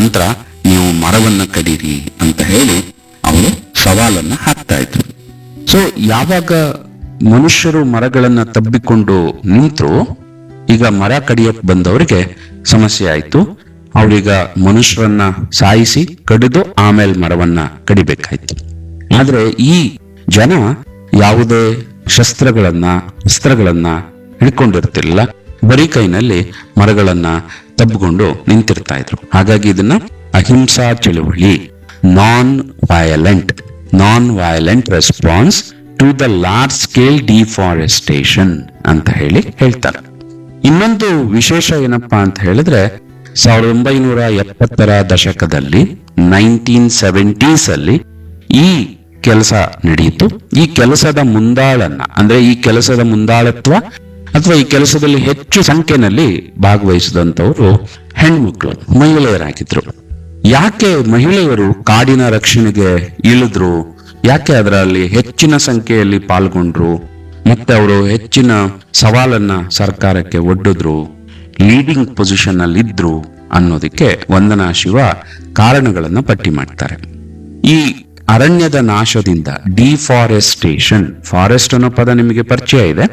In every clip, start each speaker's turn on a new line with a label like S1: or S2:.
S1: ನಂತರ ನೀವು ಮರವನ್ನ ಕಡೀರಿ ಅಂತ ಹೇಳಿ ಅವರು ಸವಾಲನ್ನ ಹಾಕ್ತಾ ಇದ್ರು ಸೊ ಯಾವಾಗ ಮನುಷ್ಯರು ಮರಗಳನ್ನ ತಬ್ಬಿಕೊಂಡು ನಿಂತರು ಈಗ ಮರ ಕಡಿಯಕ್ ಬಂದವರಿಗೆ ಸಮಸ್ಯೆ ಆಯ್ತು ಅವ್ರೀಗ ಮನುಷ್ಯರನ್ನ ಸಾಯಿಸಿ ಕಡಿದು ಆಮೇಲೆ ಮರವನ್ನ ಕಡಿಬೇಕಾಯ್ತು ಆದ್ರೆ ಈ ಜನ ಯಾವುದೇ ಶಸ್ತ್ರಗಳನ್ನ ಅಸ್ತ್ರಗಳನ್ನ ಹಿಡ್ಕೊಂಡಿರ್ತಿರ್ಲಿಲ್ಲ ಬರೀ ಕೈನಲ್ಲಿ ಮರಗಳನ್ನ ತಬ್ಬಿಕೊಂಡು ನಿಂತಿರ್ತಾ ಇದ್ರು ಹಾಗಾಗಿ ಇದನ್ನ ಅಹಿಂಸಾ ಚಳುವಳಿ non violent non violent response to the large scale deforestation ಅಂತ ಹೇಳಿ ಹೇಳ್ತಾರೆ ಇನ್ನೊಂದು ವಿಶೇಷ ಏನಪ್ಪಾ ಅಂತ ಹೇಳಿದ್ರೆ ಸಾವಿರದ ಒಂಬೈನೂರ ಎಪ್ಪತ್ತರ ದಶಕದಲ್ಲಿ ನೈನ್ಟೀನ್ ಸೆವೆಂಟೀಸ್ ಅಲ್ಲಿ ಈ ಕೆಲಸ ನಡೆಯಿತು ಈ ಕೆಲಸದ ಮುಂದಾಳನ್ನ ಅಂದ್ರೆ ಈ ಕೆಲಸದ ಮುಂದಾಳತ್ವ ಅಥವಾ ಈ ಕೆಲಸದಲ್ಲಿ ಹೆಚ್ಚು ಸಂಖ್ಯೆನಲ್ಲಿ ಭಾಗವಹಿಸಿದಂತವರು ಹೆಣ್ಮಕ್ಳು ಮಹಿಳೆಯರಾಗಿದ್ರು ಯಾಕೆ ಮಹಿಳೆಯರು ಕಾಡಿನ ರಕ್ಷಣೆಗೆ ಇಳಿದ್ರು ಯಾಕೆ ಅದರಲ್ಲಿ ಹೆಚ್ಚಿನ ಸಂಖ್ಯೆಯಲ್ಲಿ ಪಾಲ್ಗೊಂಡ್ರು ಮತ್ತೆ ಅವರು ಹೆಚ್ಚಿನ ಸವಾಲನ್ನ ಸರ್ಕಾರಕ್ಕೆ ಒಡ್ಡಿದ್ರು ಲೀಡಿಂಗ್ ಪೊಸಿಷನ್ ಅಲ್ಲಿ ಇದ್ರು ಅನ್ನೋದಕ್ಕೆ ವಂದನಾ ಶಿವ ಕಾರಣಗಳನ್ನ ಪಟ್ಟಿ ಮಾಡ್ತಾರೆ ಈ ಅರಣ್ಯದ ನಾಶದಿಂದ ಡಿಫಾರೆಸ್ಟೇಷನ್ ಫಾರೆಸ್ಟ್ ಅನ್ನೋ ಪದ ನಿಮಗೆ ಪರಿಚಯ ಇದೆ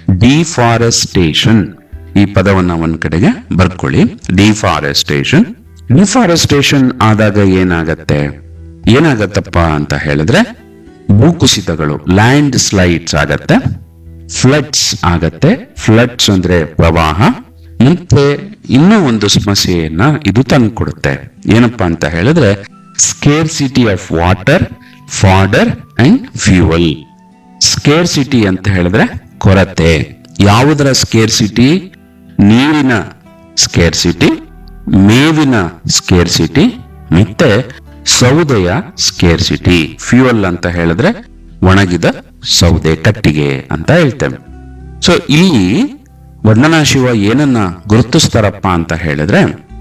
S1: ಡಿಫಾರೆಸ್ಟೇಷನ್ ಈ ಪದವನ್ನ ಒಂದ್ ಕಡೆಗೆ ಬರ್ಕೊಳ್ಳಿ ಡಿಫಾರೆಸ್ಟೇಷನ್ ಡಿಫಾರೆಸ್ಟೇಷನ್ ಆದಾಗ ಏನಾಗತ್ತೆ ಏನಾಗತ್ತಪ್ಪ ಅಂತ ಹೇಳಿದ್ರೆ ಭೂಕುಸಿತಗಳು ಲ್ಯಾಂಡ್ ಸ್ಲೈಡ್ಸ್ ಆಗತ್ತೆ ಫ್ಲಡ್ಸ್ ಆಗತ್ತೆ ಫ್ಲಡ್ಸ್ ಅಂದ್ರೆ ಪ್ರವಾಹ ಮತ್ತೆ ಇನ್ನೂ ಒಂದು ಸಮಸ್ಯೆಯನ್ನ ಇದು ತಂದ್ಕೊಡುತ್ತೆ ಏನಪ್ಪಾ ಅಂತ ಹೇಳಿದ್ರೆ scarcity of water fodder and fuel scarcity ಅಂತ ಹೇಳಿದ್ರೆ ಕೊರತೆ ಯಾವುದರ ಸ್ಕೇರ್ಸಿಟಿ ನೀರಿನ ಸ್ಕೇರ್ಸಿಟಿ ಮೇವಿನ ಸ್ಕೇರ್ಸಿಟಿ ಮತ್ತೆ ಸೌದೆಯ ಸ್ಕೇರ್ಸಿಟಿ ಫ್ಯೂಯಲ್ ಅಂತ ಹೇಳಿದ್ರೆ ಒಣಗಿದ ಸೌದೆ ಕಟ್ಟಿಗೆ ಅಂತ ಹೇಳ್ತೇವೆ ಸೊ ಇಲ್ಲಿ ವಂದನಾ ಶಿವ ಏನನ್ನ ಗುರುತಿಸ್ತಾರಪ್ಪ ಅಂತ ಹೇಳಿದ್ರೆ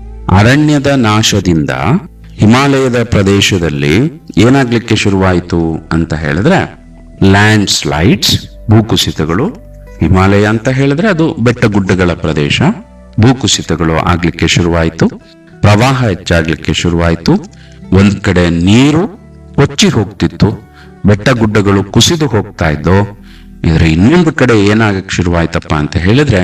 S1: ಅರಣ್ಯದ ನಾಶದಿಂದ ಹಿಮಾಲಯದ ಪ್ರದೇಶದಲ್ಲಿ ಏನಾಗ್ಲಿಕ್ಕೆ ಶುರುವಾಯಿತು ಅಂತ ಹೇಳಿದ್ರೆ ಲ್ಯಾಂಡ್ ಸ್ಲೈಡ್ಸ್ ಭೂಕುಸಿತಗಳು ಹಿಮಾಲಯ ಅಂತ ಹೇಳಿದ್ರೆ ಅದು ಬೆಟ್ಟ ಗುಡ್ಡಗಳ ಪ್ರದೇಶ ಭೂಕುಸಿತಗಳು ಆಗ್ಲಿಕ್ಕೆ ಶುರುವಾಯಿತು ಪ್ರವಾಹ ಹೆಚ್ಚಾಗ್ಲಿಕ್ಕೆ ಶುರುವಾಯಿತು ಒಂದ್ ಕಡೆ ನೀರು ಕೊಚ್ಚಿ ಹೋಗ್ತಿತ್ತು ಬೆಟ್ಟ ಗುಡ್ಡಗಳು ಕುಸಿದು ಹೋಗ್ತಾ ಇದ್ದು ಇದರ ಇನ್ನೊಂದು ಕಡೆ ಏನಾಗಕ್ಕೆ ಶುರುವಾಯ್ತಪ್ಪ ಅಂತ ಹೇಳಿದ್ರೆ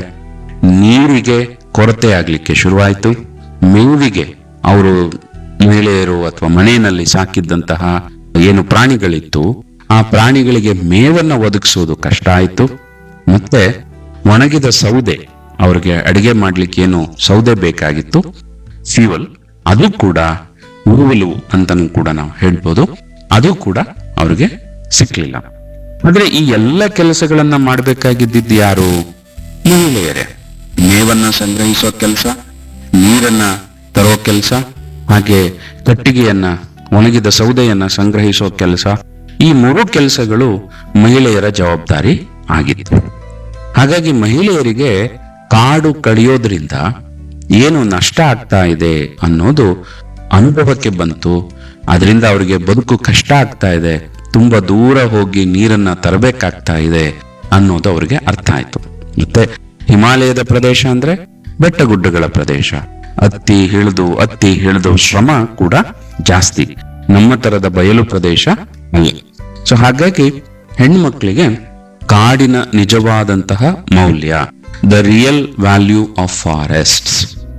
S1: ನೀರಿಗೆ ಕೊರತೆ ಆಗ್ಲಿಕ್ಕೆ ಶುರುವಾಯ್ತು ಮೇವಿಗೆ ಅವರು ಮಹಿಳೆಯರು ಅಥವಾ ಮನೆಯಲ್ಲಿ ಸಾಕಿದ್ದಂತಹ ಏನು ಪ್ರಾಣಿಗಳಿತ್ತು ಆ ಪ್ರಾಣಿಗಳಿಗೆ ಮೇವನ್ನ ಒದಗಿಸೋದು ಕಷ್ಟ ಆಯ್ತು ಮತ್ತೆ ಒಣಗಿದ ಸೌದೆ ಅವ್ರಿಗೆ ಅಡಿಗೆ ಮಾಡ್ಲಿಕ್ಕೆ ಏನು ಸೌದೆ ಬೇಕಾಗಿತ್ತು ಫ್ಯೂಯಲ್ ಅದು ಕೂಡ ಉರುವಲು ಅಂತಾನು ಕೂಡ ನಾವು ಹೇಳ್ಬೋದು ಅದು ಕೂಡ ಅವ್ರಿಗೆ ಸಿಕ್ಲಿಲ್ಲ ಆದ್ರೆ ಈ ಎಲ್ಲ ಕೆಲಸಗಳನ್ನ ಮಾಡ್ಬೇಕಾಗಿದ್ದಿದ್ದು ಯಾರು ಮಹಿಳೆಯರೇ ಮೇವನ್ನ ಸಂಗ್ರಹಿಸೋ ಕೆಲಸ ನೀರನ್ನ ತರೋ ಕೆಲಸ ಹಾಗೆ ಕಟ್ಟಿಗೆಯನ್ನ ಒಣಗಿದ ಸೌದೆಯನ್ನ ಸಂಗ್ರಹಿಸೋ ಕೆಲಸ ಈ ಮೂರು ಕೆಲಸಗಳು ಮಹಿಳೆಯರ ಜವಾಬ್ದಾರಿ ಆಗಿತ್ತು ಹಾಗಾಗಿ ಮಹಿಳೆಯರಿಗೆ ಕಾಡು ಕಡಿಯೋದ್ರಿಂದ ಏನು ನಷ್ಟ ಆಗ್ತಾ ಇದೆ ಅನ್ನೋದು ಅನುಭವಕ್ಕೆ ಬಂತು ಅದರಿಂದ ಅವರಿಗೆ ಬದುಕು ಕಷ್ಟ ಆಗ್ತಾ ಇದೆ ತುಂಬಾ ದೂರ ಹೋಗಿ ನೀರನ್ನ ತರಬೇಕಾಗ್ತಾ ಇದೆ ಅನ್ನೋದು ಅವರಿಗೆ ಅರ್ಥ ಆಯ್ತು ಮತ್ತೆ ಹಿಮಾಲಯದ ಪ್ರದೇಶ ಅಂದ್ರೆ ಬೆಟ್ಟ ಗುಡ್ಡಗಳ ಪ್ರದೇಶ ಹತ್ತಿ ಹಿಡಿದು ಹತ್ತಿ ಹಿಡಿದು ಶ್ರಮ ಕೂಡ ಜಾಸ್ತಿ ನಮ್ಮ ತರದ ಬಯಲು ಪ್ರದೇಶ ಅಲ್ಲ ಸೊ ಹಾಗಾಗಿ ಹೆಣ್ಮಕ್ಳಿಗೆ ಕಾಡಿನ ನಿಜವಾದಂತಹ ಮೌಲ್ಯ the real value of forests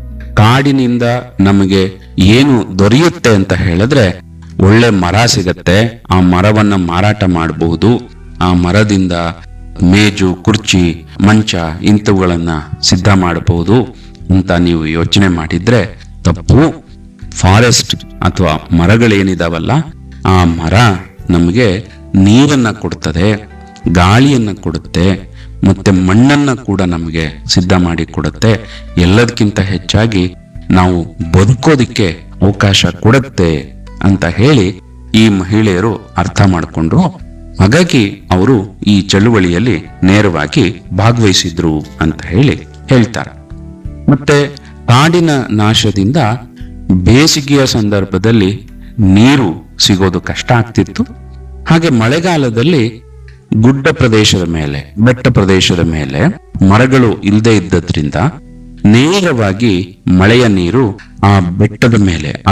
S1: ಕಾಡಿನಿಂದ ನಮಗೆ ಏನು ದೊರೆಯುತ್ತೆ ಅಂತ ಹೇಳಿದ್ರೆ ಒಳ್ಳೆ ಮರ ಸಿಗತ್ತೆ ಆ ಮರವನ್ನ ಮಾರಾಟ ಮಾಡಬಹುದು ಆ ಮರದಿಂದ ಮೇಜು ಕುರ್ಚಿ ಮಂಚ ಇಂಥವುಗಳನ್ನ ಸಿದ್ಧ ಮಾಡಬಹುದು ಅಂತ ನೀವು ಯೋಚನೆ ಮಾಡಿದ್ರೆ ತಪ್ಪು ಫಾರೆಸ್ಟ್ ಅಥವಾ ಮರಗಳೇನಿದಾವಲ್ಲ ಆ ಮರ ನಮಗೆ ನೀರನ್ನ ಕೊಡ್ತದೆ ಗಾಳಿಯನ್ನ ಕೊಡುತ್ತೆ ಮತ್ತೆ ಮಣ್ಣನ್ನ ಕೂಡ ನಮಗೆ ಸಿದ್ಧ ಮಾಡಿ ಕೊಡುತ್ತೆ ಎಲ್ಲದಕ್ಕಿಂತ ಹೆಚ್ಚಾಗಿ ನಾವು ಬದುಕೋದಿಕ್ಕೆ ಅವಕಾಶ ಕೊಡುತ್ತೆ ಅಂತ ಹೇಳಿ ಈ ಮಹಿಳೆಯರು ಅರ್ಥ ಮಾಡಿಕೊಂಡ್ರು ಹಾಗಾಗಿ ಅವರು ಈ ಚಳುವಳಿಯಲ್ಲಿ ನೇರವಾಗಿ ಭಾಗವಹಿಸಿದ್ರು ಅಂತ ಹೇಳಿ ಹೇಳ್ತಾರೆ ಮತ್ತೆ ಕಾಡಿನ ನಾಶದಿಂದ ಬೇಸಿಗೆಯ ಸಂದರ್ಭದಲ್ಲಿ ನೀರು ಸಿಗೋದು ಕಷ್ಟ ಆಗ್ತಿತ್ತು ಹಾಗೆ ಮಳೆಗಾಲದಲ್ಲಿ ಗುಡ್ಡ ಪ್ರದೇಶದ ಮೇಲೆ ಬೆಟ್ಟ ಪ್ರದೇಶದ ಮೇಲೆ ಮರಗಳು ಇಲ್ಲದೆ ಇದ್ದದ್ರಿಂದ ನೇರವಾಗಿ ಮಳೆಯ ನೀರು ಆ ಬೆಟ್ಟದ ಮೇಲೆ